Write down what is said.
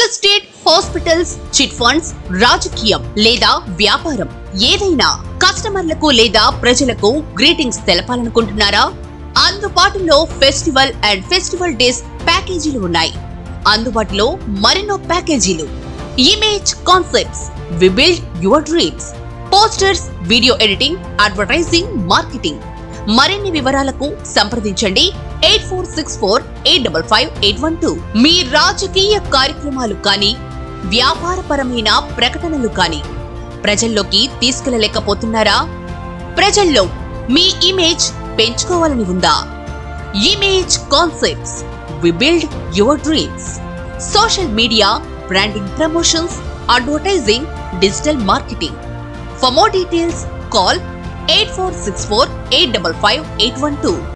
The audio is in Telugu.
ఎస్టేట్ హాస్పిటల్స్ చిట్ ఫండ్స్ రాజకీయం లేదా వ్యాపారం ఏదైనా కస్టమర్లకు లేదా ప్రజలకు గ్రీటింగ్స్ తెలపాలనుకుంటున్నారా అందుబాటులో ఫెస్టివల్ అండ్ ఫెస్టివల్ డేస్ ప్యాకేజీలు ఉన్నాయి అందుబాటులో మరెన్నో ప్యాకేజీలు Image Concepts we build your dreams posters video editing advertising marketing మరిన్ని వివరాలకు సంప్రదించండి eight four six four eight double five eight one two మీ రాజకీయ కార్యక్రమాలు కానీ వ్యాపారపరమైన ప్రకటనలు కానీ ప్రజల్లోకి తీసుకెళ్లలేకపోతున్నారా ప్రజల్లో మీ ఇమేజ్ పెంచుకోవాలని ఉందా Image Concepts we build your dreams social media branding promotions advertising digital marketing for more details call eight four six four eight double five eight one two